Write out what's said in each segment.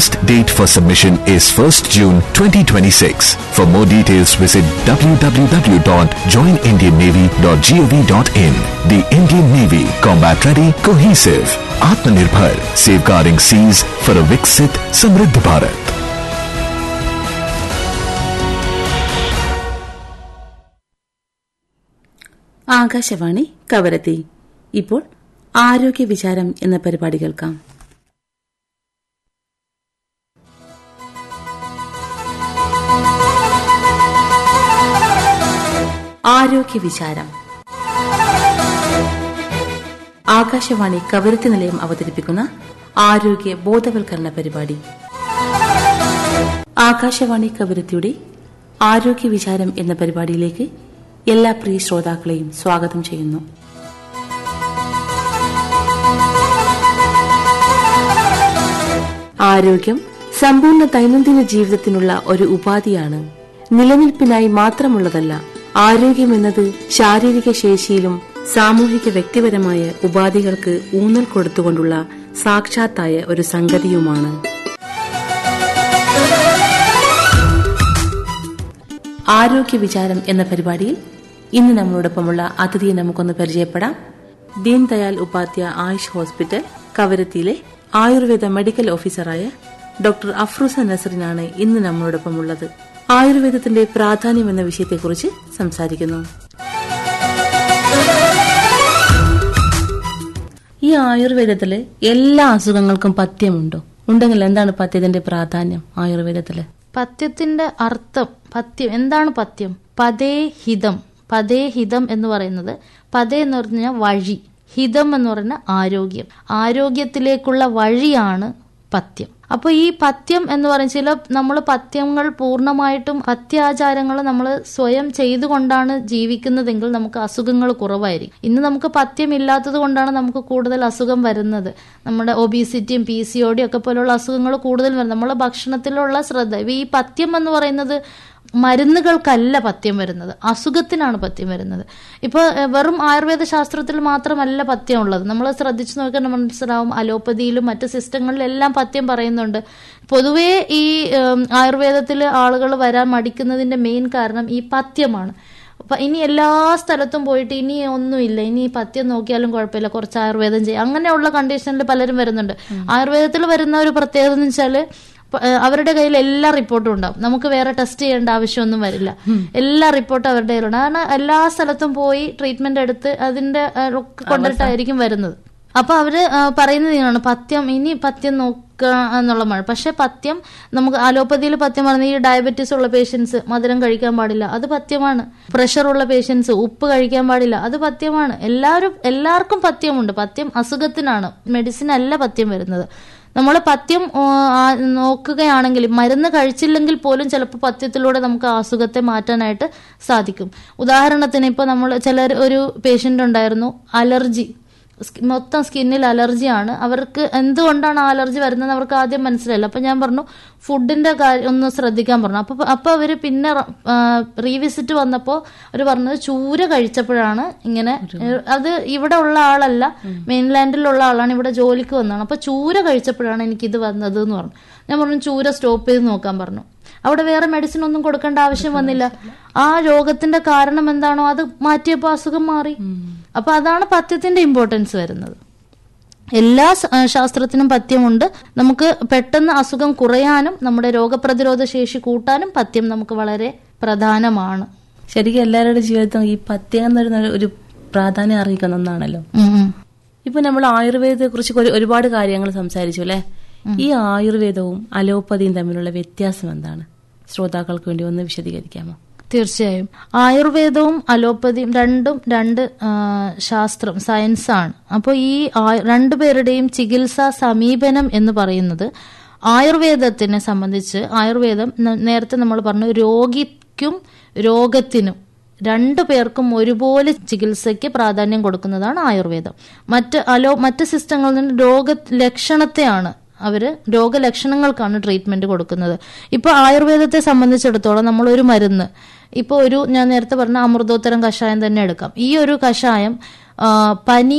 last date for submission is 1st June 2026. For more details, visit www.joinindiannavy.gov.in. The Indian Navy, combat ready, cohesive, Atmanirbhar, safeguarding seas for a Viksit Samriddh Bharat. Akashvani Kavaratti ഇപ്പോൾ ആരോഗ്യ വിചാരം എന്ന പരിപാടി കേൾക്കാം ആരോഗ്യ വിചാരം ആകാശവാണി കവരത്തി നിലയം അവതരിപ്പിക്കുന്ന ആരോഗ്യ ബോധവൽക്കരണ പരിപാടി ആകാശവാണി കവരത്തിയുടെ ആരോഗ്യ വിചാരം എന്ന പരിപാടിയിലേക്ക് എല്ലാ പ്രിയ ശ്രോതാക്കളെയും സ്വാഗതം ചെയ്യുന്നു ആരോഗ്യം സമ്പൂർണ്ണ ദൈനംദിന ജീവിതത്തിനുള്ള ഒരു ഉപാധിയാണ് നിലനിൽപ്പിനായി മാത്രമുള്ളതല്ല ആരോഗ്യമെന്നത് ശാരീരിക ശേഷിയിലും സാമൂഹിക വ്യക്തിപരമായ ഉപാധികൾക്ക് ഊന്നൽ കൊടുത്തുകൊണ്ടുള്ള സാക്ഷാത്തായ ഒരു സംഗതിയുമാണ് ആരോഗ്യ വിചാരം എന്ന പരിപാടിയിൽ ഇന്ന് നമ്മളോടൊപ്പമുള്ള അതിഥിയെ നമുക്കൊന്ന് പരിചയപ്പെടാം ദീൻദയാൽ ഉപാധ്യ ആയുഷ് ഹോസ്പിറ്റൽ കവരത്തിയിലെ ആയുർവേദ മെഡിക്കൽ ഓഫീസറായ ഡോക്ടർ അഫ്രൂസ നസറിനാണ് ഇന്ന് നമ്മളോടൊപ്പമുള്ളത് ആയുർവേദത്തിന്റെ പ്രാധാന്യം എന്ന വിഷയത്തെക്കുറിച്ച് സംസാരിക്കുന്നു ഈ ആയുർവേദത്തില് എല്ലാ അസുഖങ്ങൾക്കും പഥ്യമുണ്ടോ ഉണ്ടെങ്കിൽ എന്താണ് പഥ്യത്തിന്റെ പ്രാധാന്യം ആയുർവേദത്തില് പഥ്യത്തിന്റെ അർത്ഥം പഥ്യം എന്താണ് പഥ്യം പതേ ഹിതം പതേ ഹിതം എന്ന് പറയുന്നത് പതേ എന്ന് പറഞ്ഞാൽ വഴി ഹിതം എന്ന് പറഞ്ഞ ആരോഗ്യം ആരോഗ്യത്തിലേക്കുള്ള വഴിയാണ് പഥ്യം അപ്പൊ ഈ പഥ്യം എന്ന് പറയുന്ന ചില നമ്മൾ പഥ്യങ്ങൾ പൂർണ്ണമായിട്ടും പഥ്യാചാരങ്ങൾ നമ്മൾ സ്വയം ചെയ്തുകൊണ്ടാണ് ജീവിക്കുന്നതെങ്കിൽ നമുക്ക് അസുഖങ്ങൾ കുറവായിരിക്കും ഇന്ന് നമുക്ക് പഥ്യം ഇല്ലാത്തത് കൊണ്ടാണ് നമുക്ക് കൂടുതൽ അസുഖം വരുന്നത് നമ്മുടെ ഒബീസിറ്റിയും പി സി ഒ ഡി ഒക്കെ പോലുള്ള അസുഖങ്ങൾ കൂടുതൽ വരുന്നത് നമ്മളെ ഭക്ഷണത്തിലുള്ള ശ്രദ്ധ ഈ പഥ്യം എന്ന് പറയുന്നത് മരുന്നുകൾക്കല്ല പഥ്യം വരുന്നത് അസുഖത്തിനാണ് പഥ്യം വരുന്നത് ഇപ്പോൾ വെറും ആയുർവേദ ശാസ്ത്രത്തിൽ മാത്രമല്ല പഥ്യം ഉള്ളത് നമ്മൾ ശ്രദ്ധിച്ചു നോക്കാൻ മനസ്സിലാവും അലോപ്പതിയിലും മറ്റ് സിസ്റ്റങ്ങളിലും എല്ലാം പഥ്യം പറയുന്നുണ്ട് പൊതുവേ ഈ ആയുർവേദത്തിൽ ആളുകൾ വരാൻ മടിക്കുന്നതിന്റെ മെയിൻ കാരണം ഈ പഥ്യമാണ് അപ്പൊ ഇനി എല്ലാ സ്ഥലത്തും പോയിട്ട് ഇനി ഒന്നുമില്ല ഇനി പഥ്യം നോക്കിയാലും കുഴപ്പമില്ല കുറച്ച് ആയുർവേദം ചെയ്യാം അങ്ങനെയുള്ള കണ്ടീഷനിൽ പലരും വരുന്നുണ്ട് ആയുർവേദത്തിൽ വരുന്ന ഒരു പ്രത്യേകത എന്ന് വെച്ചാല് അവരുടെ കയ്യിൽ എല്ലാ റിപ്പോർട്ടും ഉണ്ടാവും നമുക്ക് വേറെ ടെസ്റ്റ് ചെയ്യേണ്ട ആവശ്യമൊന്നും വരില്ല എല്ലാ റിപ്പോർട്ടും അവരുടെ കയ്യിലുണ്ട് കാരണം എല്ലാ സ്ഥലത്തും പോയി ട്രീറ്റ്മെന്റ് എടുത്ത് അതിന്റെ കൊണ്ടിട്ടായിരിക്കും വരുന്നത് അപ്പൊ അവര് പറയുന്നത് ഇങ്ങനെയാണ് പഥ്യം ഇനി പഥ്യം നോക്കുക എന്നുള്ള മഴ പക്ഷെ പഥ്യം നമുക്ക് അലോപ്പതിയിൽ പഥ്യം പറഞ്ഞ ഈ ഡയബറ്റീസ് ഉള്ള പേഷ്യൻസ് മധുരം കഴിക്കാൻ പാടില്ല അത് പഥ്യമാണ് പ്രഷർ ഉള്ള പേഷ്യൻസ് ഉപ്പ് കഴിക്കാൻ പാടില്ല അത് പഥ്യമാണ് എല്ലാവരും എല്ലാവർക്കും പഥ്യമുണ്ട് പഥ്യം അസുഖത്തിനാണ് മെഡിസിൻ അല്ല പഥ്യം വരുന്നത് നമ്മൾ പഥ്യം നോക്കുകയാണെങ്കിൽ മരുന്ന് കഴിച്ചില്ലെങ്കിൽ പോലും ചിലപ്പോൾ പഥ്യത്തിലൂടെ നമുക്ക് അസുഖത്തെ മാറ്റാനായിട്ട് സാധിക്കും ഉദാഹരണത്തിന് ഇപ്പോൾ നമ്മൾ ചിലർ ഒരു പേഷ്യൻ്റ് ഉണ്ടായിരുന്നു അലർജി മൊത്തം സ്കിന്നിൽ അലർജിയാണ് അവർക്ക് എന്തുകൊണ്ടാണ് ആ അലർജി വരുന്നത് അവർക്ക് ആദ്യം മനസ്സിലായില്ല അപ്പൊ ഞാൻ പറഞ്ഞു ഫുഡിന്റെ കാര്യം ഒന്ന് ശ്രദ്ധിക്കാൻ പറഞ്ഞു അപ്പൊ അപ്പൊ അവര് പിന്നെ റീവിസിറ്റ് വന്നപ്പോ അവര് പറഞ്ഞത് ചൂര കഴിച്ചപ്പോഴാണ് ഇങ്ങനെ അത് ഇവിടെ ഉള്ള ആളല്ല മെയിൻലാൻഡിലുള്ള ആളാണ് ഇവിടെ ജോലിക്ക് വന്നതാണ് അപ്പൊ ചൂര കഴിച്ചപ്പോഴാണ് എനിക്ക് ഇത് വന്നത് എന്ന് പറഞ്ഞു ഞാൻ പറഞ്ഞു ചൂര സ്റ്റോപ്പ് ചെയ്ത് നോക്കാൻ പറഞ്ഞു അവിടെ വേറെ മെഡിസിൻ ഒന്നും കൊടുക്കേണ്ട ആവശ്യം വന്നില്ല ആ രോഗത്തിന്റെ കാരണം എന്താണോ അത് മാറ്റിയപ്പോൾ അസുഖം മാറി അപ്പൊ അതാണ് പഥ്യത്തിന്റെ ഇമ്പോർട്ടൻസ് വരുന്നത് എല്ലാ ശാസ്ത്രത്തിനും പഥ്യമുണ്ട് നമുക്ക് പെട്ടെന്ന് അസുഖം കുറയാനും നമ്മുടെ രോഗപ്രതിരോധ ശേഷി കൂട്ടാനും പഥ്യം നമുക്ക് വളരെ പ്രധാനമാണ് ശരിക്കും എല്ലാവരുടെ ജീവിതത്തിലും ഈ പഥ്യം എന്ന് പറയുന്ന ഒരു പ്രാധാന്യം അറിയിക്കുന്ന ഒന്നാണല്ലോ ഇപ്പൊ നമ്മൾ ആയുർവേദത്തെ കുറിച്ച് ഒരുപാട് കാര്യങ്ങൾ സംസാരിച്ചു അല്ലെ ഈ ആയുർവേദവും അലോപ്പതിയും തമ്മിലുള്ള വ്യത്യാസം എന്താണ് ശ്രോതാക്കൾക്ക് വേണ്ടി ഒന്ന് വിശദീകരിക്കാമോ തീർച്ചയായും ആയുർവേദവും അലോപ്പതിയും രണ്ടും രണ്ട് ശാസ്ത്രം സയൻസ് ആണ് അപ്പോൾ ഈ രണ്ടുപേരുടെയും ചികിത്സാ സമീപനം എന്ന് പറയുന്നത് ആയുർവേദത്തിനെ സംബന്ധിച്ച് ആയുർവേദം നേരത്തെ നമ്മൾ പറഞ്ഞു രോഗിക്കും രോഗത്തിനും രണ്ടു പേർക്കും ഒരുപോലെ ചികിത്സയ്ക്ക് പ്രാധാന്യം കൊടുക്കുന്നതാണ് ആയുർവേദം മറ്റ് അലോ മറ്റ് സിസ്റ്റങ്ങളിൽ നിന്ന് രോഗ ലക്ഷണത്തെയാണ് അവര് രോഗലക്ഷണങ്ങൾക്കാണ് ട്രീറ്റ്മെന്റ് കൊടുക്കുന്നത് ഇപ്പൊ ആയുർവേദത്തെ സംബന്ധിച്ചിടത്തോളം നമ്മൾ ഒരു മരുന്ന് ഇപ്പൊ ഒരു ഞാൻ നേരത്തെ പറഞ്ഞ അമൃതോത്തരം കഷായം തന്നെ എടുക്കാം ഈ ഒരു കഷായം പനി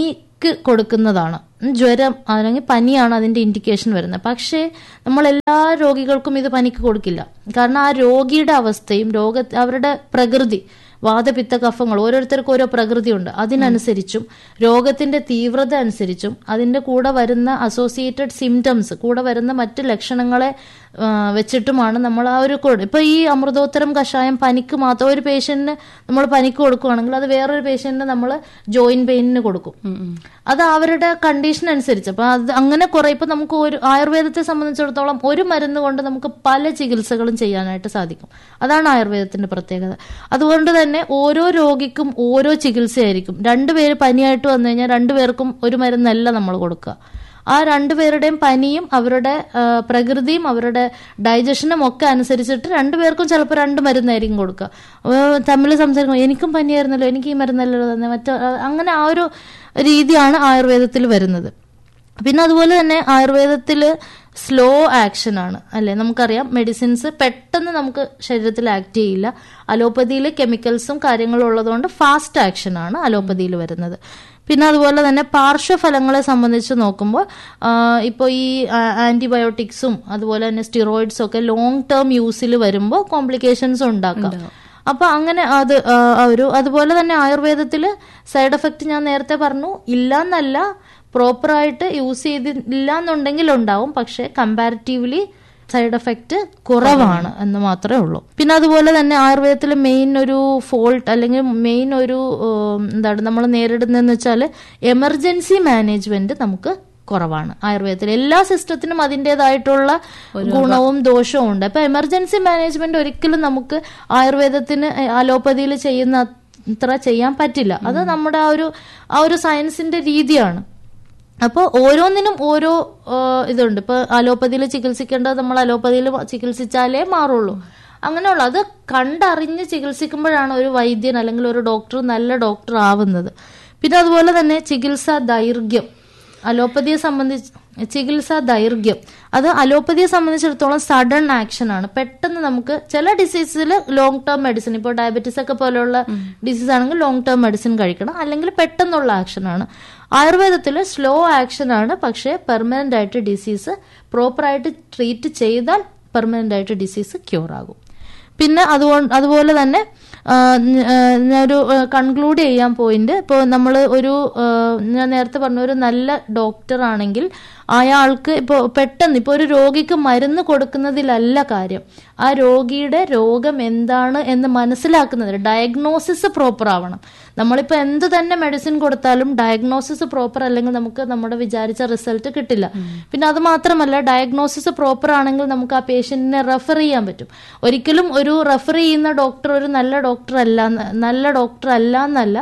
പനിക്ക് കൊടുക്കുന്നതാണ് ഉം, ജ്വരം അല്ലെങ്കിൽ പനിയാണ് അതിന്റെ ഇൻഡിക്കേഷൻ വരുന്നത് പക്ഷേ നമ്മൾ എല്ലാ രോഗികൾക്കും ഇത് പനിക്ക് കൊടുക്കില്ല കാരണം ആ രോഗിയുടെ അവസ്ഥയും രോഗ അവരുടെ പ്രകൃതി വാദപിത്ത കഫങ്ങൾ ഓരോരുത്തർക്കും ഓരോ പ്രകൃതിയുണ്ട് അതിനനുസരിച്ചും രോഗത്തിന്റെ തീവ്രത അനുസരിച്ചും അതിന്റെ കൂടെ വരുന്ന അസോസിയേറ്റഡ് സിംറ്റംസ് കൂടെ വരുന്ന മറ്റ് ലക്ഷണങ്ങളെ ആ, വെച്ചിട്ടുമാണ് നമ്മൾ ആ ഒരു കൊടു ഇപ്പൊ ഈ അമൃതോത്തരം കഷായം പനിക്ക് മാത്രം ഒരു പേഷ്യന്റിന് നമ്മൾ പനിക്ക് കൊടുക്കുകയാണെങ്കിൽ അത് വേറൊരു പേഷ്യന്റിന് നമ്മൾ ജോയിന്റ് പെയിനിന് കൊടുക്കും അത് അവരുടെ കണ്ടീഷൻ അനുസരിച്ച് അപ്പൊ അത് അങ്ങനെ കുറെ ഇപ്പൊ നമുക്ക് ഒരു ആയുർവേദത്തെ സംബന്ധിച്ചിടത്തോളം ഒരു മരുന്ന് കൊണ്ട് നമുക്ക് പല ചികിത്സകളും ചെയ്യാനായിട്ട് സാധിക്കും അതാണ് ആയുർവേദത്തിന്റെ പ്രത്യേകത അതുകൊണ്ട് തന്നെ ഓരോ രോഗിക്കും ഓരോ ചികിത്സയായിരിക്കും രണ്ടുപേര് പനിയായിട്ട് വന്നു കഴിഞ്ഞാൽ രണ്ടുപേർക്കും ഒരു മരുന്നല്ല നമ്മൾ കൊടുക്കുക ആ രണ്ടുപേരുടെയും പനിയും അവരുടെ ആ, പ്രകൃതിയും അവരുടെ ഡൈജഷനും ഒക്കെ അനുസരിച്ചിട്ട് രണ്ടുപേർക്കും ചിലപ്പോൾ രണ്ട് മരുന്നായിരിക്കും കൊടുക്കുക അപ്പോൾ തമ്മിൽ സംസാരിക്കുമ്പോൾ എനിക്കും പനിയായിരുന്നല്ലോ എനിക്ക് ഈ മരുന്നല്ലോ തന്നെ മറ്റോ അങ്ങനെ ആ ഒരു രീതിയാണ് ആയുർവേദത്തിൽ വരുന്നത് പിന്നെ അതുപോലെ തന്നെ ആയുർവേദത്തിൽ സ്ലോ ആക്ഷൻ ആണ് അല്ലെ നമുക്കറിയാം മെഡിസിൻസ് പെട്ടെന്ന് നമുക്ക് ശരീരത്തിൽ ആക്ട് ചെയ്യില്ല അലോപ്പതിയിൽ കെമിക്കൽസും കാര്യങ്ങളും ഉള്ളതുകൊണ്ട് ഫാസ്റ്റ് ആക്ഷൻ ആണ് അലോപ്പതിയിൽ വരുന്നത് പിന്നെ അതുപോലെ തന്നെ പാർശ്വഫലങ്ങളെ സംബന്ധിച്ച് നോക്കുമ്പോൾ ഇപ്പോൾ ഈ ആന്റിബയോട്ടിക്സും അതുപോലെ തന്നെ സ്റ്റിറോയിഡ്സും ഒക്കെ ലോങ് ടേം യൂസിൽ വരുമ്പോൾ കോംപ്ലിക്കേഷൻസ് ഉണ്ടാക്കാം അപ്പൊ അങ്ങനെ അത് ആ, ഒരു അതുപോലെ തന്നെ ആയുർവേദത്തിൽ സൈഡ് എഫക്റ്റ് ഞാൻ നേരത്തെ പറഞ്ഞു ഇല്ലാന്നല്ല പ്രോപ്പറായിട്ട് യൂസ് ചെയ്തില്ല എന്നുണ്ടെങ്കിൽ ഉണ്ടാവും പക്ഷെ കമ്പാരിറ്റീവ്ലി സൈഡ് എഫക്റ്റ് കുറവാണ് എന്ന് മാത്രമേ ഉള്ളൂ പിന്നെ അതുപോലെ തന്നെ ആയുർവേദത്തിൽ മെയിൻ ഒരു ഫോൾട്ട് അല്ലെങ്കിൽ മെയിൻ ഒരു ഉം, എന്താണ് നമ്മൾ നേരിടുന്നതെന്ന് വെച്ചാൽ എമർജൻസി മാനേജ്മെന്റ് നമുക്ക് കുറവാണ് ആയുർവേദത്തിൽ എല്ലാ സിസ്റ്റത്തിനും അതിൻ്റെതായിട്ടുള്ള ഗുണവും ദോഷവും ഉണ്ട് അപ്പൊ എമർജൻസി മാനേജ്മെന്റ് ഒരിക്കലും നമുക്ക് ആയുർവേദത്തിന് അലോപ്പതിയിൽ ചെയ്യുന്ന അത്ര ചെയ്യാൻ പറ്റില്ല അത് നമ്മുടെ ആ ഒരു ആ ഒരു സയൻസിന്റെ രീതിയാണ് അപ്പോൾ ഓരോന്നിനും ഓരോ ആ, ഇതുണ്ട് ഇപ്പൊ അലോപ്പതിയിൽ ചികിത്സിക്കേണ്ടത് നമ്മൾ അലോപ്പതിയിൽ ചികിത്സിച്ചാലേ മാറുള്ളൂ അങ്ങനെയുള്ള അത് കണ്ടറിഞ്ഞ് ചികിത്സിക്കുമ്പോഴാണ് ഒരു വൈദ്യൻ അല്ലെങ്കിൽ ഒരു ഡോക്ടർ നല്ല ഡോക്ടർ ആവുന്നത് പിന്നെ അതുപോലെ തന്നെ ചികിത്സാ ദൈർഘ്യം അലോപ്പതിയെ സംബന്ധിച്ച് ചികിത്സാ ദൈർഘ്യം അത് അലോപ്പതിയെ സംബന്ധിച്ചിടത്തോളം സഡൻ ആക്ഷൻ ആണ് പെട്ടെന്ന് നമുക്ക് ചില ഡിസീസിൽ ലോങ് ടേം മെഡിസിൻ ഇപ്പോൾ ഡയബറ്റീസ് ഒക്കെ പോലെയുള്ള ഡിസീസ് ആണെങ്കിൽ ലോങ് ടേം മെഡിസിൻ കഴിക്കണം അല്ലെങ്കിൽ പെട്ടെന്നുള്ള ആക്ഷൻ ആണ് ആയുർവേദത്തിൽ സ്ലോ ആക്ഷൻ ആണ് പക്ഷേ പെർമനന്റ് ആയിട്ട് ഡിസീസ് പ്രോപ്പറായിട്ട് ട്രീറ്റ് ചെയ്താൽ പെർമനന്റ് ആയിട്ട് ഡിസീസ് ക്യൂർ ആകും പിന്നെ അതുകൊണ്ട് അതുപോലെ തന്നെ ആ, ഞ- ആ, ഞാനൊരു കൺക്ലൂഡ് ചെയ്യാൻ പോയിന്റ് ഇപ്പോൾ നമ്മൾ ഒരു ആ, ഞാൻ നേരത്തെ പറഞ്ഞ ഒരു നല്ല ഡോക്ടർ ആണെങ്കിൽ അയാൾക്ക് ഇപ്പോൾ പെട്ടെന്ന് ഇപ്പോൾ ഒരു രോഗിക്ക് മരുന്ന് കൊടുക്കുന്നതിലല്ല കാര്യം ആ രോഗിയുടെ രോഗം എന്താണ് എന്ന് മനസ്സിലാക്കുന്നത് ഡയഗ്നോസിസ് പ്രോപ്പർ ആവണം നമ്മളിപ്പോൾ എന്ത് തന്നെ മെഡിസിൻ കൊടുത്താലും ഡയഗ്നോസിസ് പ്രോപ്പർ അല്ലെങ്കിൽ നമുക്ക് നമ്മുടെ വിചാരിച്ച റിസൾട്ട് കിട്ടില്ല പിന്നെ അത് മാത്രമല്ല ഡയഗ്നോസിസ് പ്രോപ്പർ ആണെങ്കിൽ നമുക്ക് ആ പേഷ്യന്റിനെ റെഫർ ചെയ്യാൻ പറ്റും ഒരിക്കലും ഒരു റെഫർ ചെയ്യുന്ന ഡോക്ടർ ഒരു നല്ല ഡോക്ടർ അല്ല എന്ന്- നല്ല ഡോക്ടർ അല്ല എന്നല്ല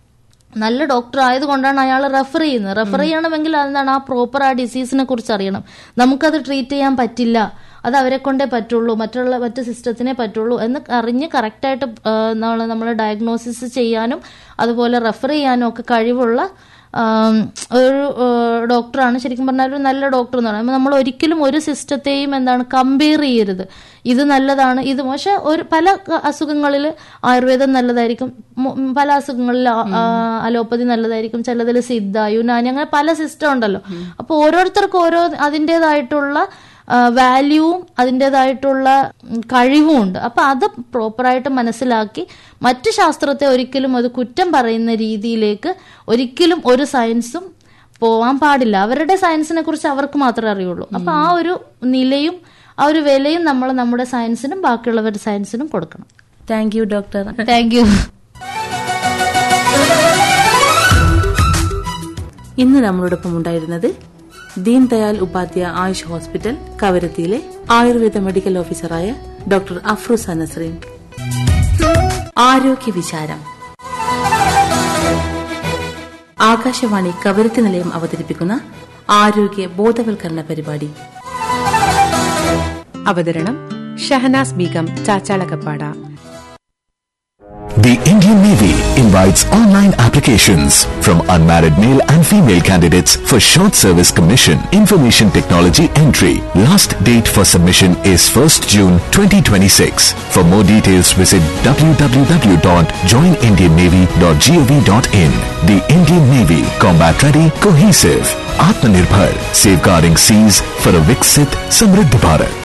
നല്ല ഡോക്ടർ ആയതുകൊണ്ടാണ് അയാൾ റെഫർ ചെയ്യുന്നത് റെഫർ ചെയ്യണമെങ്കിൽ അതെന്താണ് ആ പ്രോപ്പർ ആ ഡിസീസിനെ കുറിച്ച് അറിയണം നമുക്കത് ട്രീറ്റ് ചെയ്യാൻ പറ്റില്ല അത് അവരെ കൊണ്ടേ പറ്റുള്ളൂ മറ്റുള്ള മറ്റ് സിസ്റ്റത്തിനെ പറ്റുള്ളൂ എന്ന് അറിഞ്ഞ് കറക്റ്റായിട്ട് നമ്മൾ നമ്മൾ ഡയഗ്നോസിസ് ചെയ്യാനും അതുപോലെ റെഫർ ചെയ്യാനും ഒക്കെ കഴിവുള്ള ആം, ഒരു ഏഹ്, ഡോക്ടറാണ് ശരിക്കും പറഞ്ഞാൽ ഒരു നല്ല ഡോക്ടർ എന്ന് പറയുമ്പോൾ നമ്മൾ ഒരിക്കലും ഒരു സിസ്റ്റത്തെയും എന്താണ് കമ്പയർ ചെയ്യരുത് ഇത് നല്ലതാണ് ഇത് പക്ഷെ ഒരു പല അസുഖങ്ങളിൽ ആയുർവേദം നല്ലതായിരിക്കും മു- ഉം, പല അസുഖങ്ങളിൽ ആ- ആ, അലോപ്പതി നല്ലതായിരിക്കും ചിലതിൽ സിദ്ധ യുനാനി അങ്ങനെ പല സിസ്റ്റം ഉണ്ടല്ലോ അപ്പോൾ ഓരോരുത്തർക്കും ഓരോ അതിൻ്റെതായിട്ടുള്ള വാല്യൂവും അതിൻ്റെതായിട്ടുള്ള ഉം, കഴിവും ഉണ്ട് അപ്പൊ അത് പ്രോപ്പറായിട്ട് മനസ്സിലാക്കി മറ്റു ശാസ്ത്രത്തെ ഒരിക്കലും അത് കുറ്റം പറയുന്ന രീതിയിലേക്ക് ഒരിക്കലും ഒരു സയൻസും പോവാൻ പാടില്ല അവരുടെ സയൻസിനെ കുറിച്ച് അവർക്ക് മാത്രമേ അറിയുള്ളൂ അപ്പൊ ആ ഒരു നിലയും ആ ഒരു വിലയും നമ്മൾ നമ്മുടെ സയൻസിനും ബാക്കിയുള്ളവരുടെ സയൻസിനും കൊടുക്കണം thank you doctor thank you ഇന്ന് നമ്മളോടൊപ്പം ഉണ്ടായിരുന്നത് ദീൻ ദയാൽ ഉപാധ്യായ ആയുഷ് ഹോസ്പിറ്റൽ കവരത്തിയിലെ ആയുർവേദ മെഡിക്കൽ ഓഫീസറായ ഡോക്ടർ അഫ്രൂസ നസ്രീൻ ആരോഗ്യ വിചാരം ആകാശവാണി കവരത്തി നിലയം അവതരിപ്പിക്കുന്ന ആരോഗ്യ ബോധവൽക്കരണ പരിപാടി അവതരണം Shahnaz Begum ചാച്ചാളക്കപ്പാട The Indian Navy invites online applications from unmarried male and female candidates for short service commission, information technology entry. Last date for submission is 1st June 2026. For more details, visit www.joinindiannavy.gov.in. The Indian Navy, combat ready, cohesive, Atmanirbhar, safeguarding seas for a Viksit Samriddh Bharat.